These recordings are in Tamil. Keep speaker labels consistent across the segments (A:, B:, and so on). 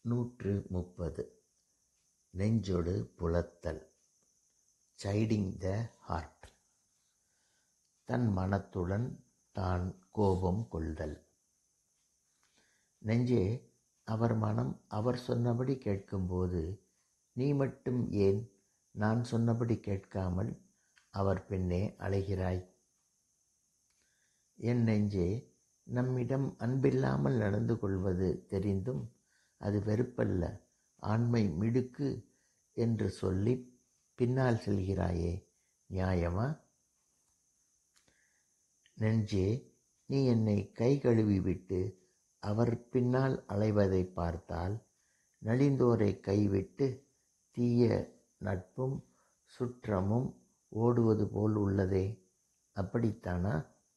A: நூற்று முப்பது நெஞ்சொடு புலத்தல் சைடிங் த ஹார்ட் தன் மனத்துடன் தான் கோபம் கொள்தல் நெஞ்சே அவர் மனம் அவர் சொன்னபடி கேட்கும்போது நீ மட்டும் ஏன் நான் சொன்னபடி கேட்காமல் அவர் பின்னே அலைகிறாய் என் நெஞ்சே நம்மிடம் அன்பில்லாமல் நடந்து கொள்வது தெரிந்தும் அது வெறுப்பல்ல ஆண்மை மிடுக்கு என்று சொல்லி பின்னால் செல்கிறாயே நியாயமா நெஞ்சே நீ என்னை கை கழுவி விட்டு அவர் பின்னால் அலைவதை பார்த்தால் நலிந்தோரை கைவிட்டு தீய நட்பும் சுற்றமும் ஓடுவது போல் உள்ளதே அப்படித்தானா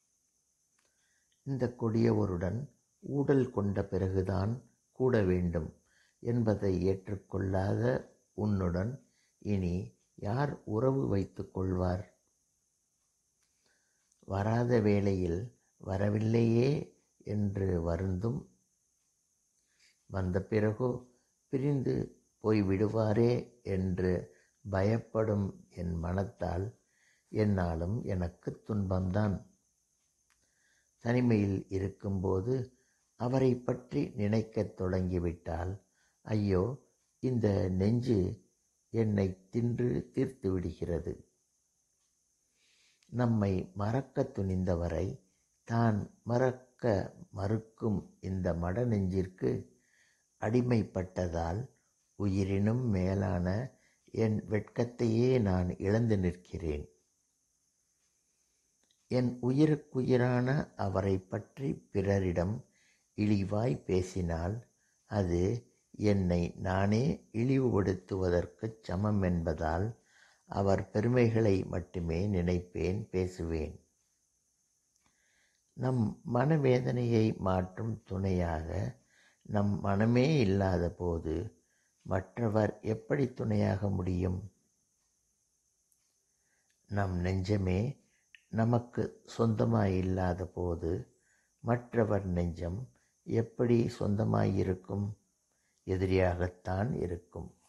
A: இந்த கொடியவருடன் ஊடல் கொண்ட பிறகுதான் கூட வேண்டும் என்பதை ஏற்றுக்கொள்ளாத உன்னுடன் இனி யார் உறவு வைத்து கொள்வார் வராத வேளையில் வரவில்லையே என்று வருந்தும் வந்த பிறகோ பிரிந்து போய்விடுவாரே என்று பயப்படும் என் மனத்தால் என்னாலும் எனக்கு துன்பம்தான் தனிமையில் இருக்கும்போது அவரை பற்றி நினைக்கத் தொடங்கிவிட்டால் ஐயோ இந்த நெஞ்சு என்னை தின்று தீர்த்து விடுகிறது நம்மை மறக்க துணிந்தவரை தான் மறக்க மறுக்கும் இந்த மட நெஞ்சிற்கு அடிமைப்பட்டதால் உயிரினும் மேலான என் வெட்கத்தையே நான் இழந்து நிற்கிறேன் என் உயிருக்குயிரான அவரை பற்றி பிறரிடம் இழிவாய் பேசினால் அது என்னை நானே இழிவுபடுத்துவதற்கு சமம் என்பதால் அவர் பெருமைகளை மட்டுமே நினைப்பேன் பேசுவேன் நம் மனவேதனையை மாற்றும் துணையாக நம் மனமே இல்லாத போது மற்றவர் எப்படி துணையாக முடியும் நம் நெஞ்சமே நமக்கு சொந்தமாயில்லாத போது மற்றவர் நெஞ்சம் எப்படி சொந்தமாயிருக்கும் எதிரியாகத்தான் இருக்கும்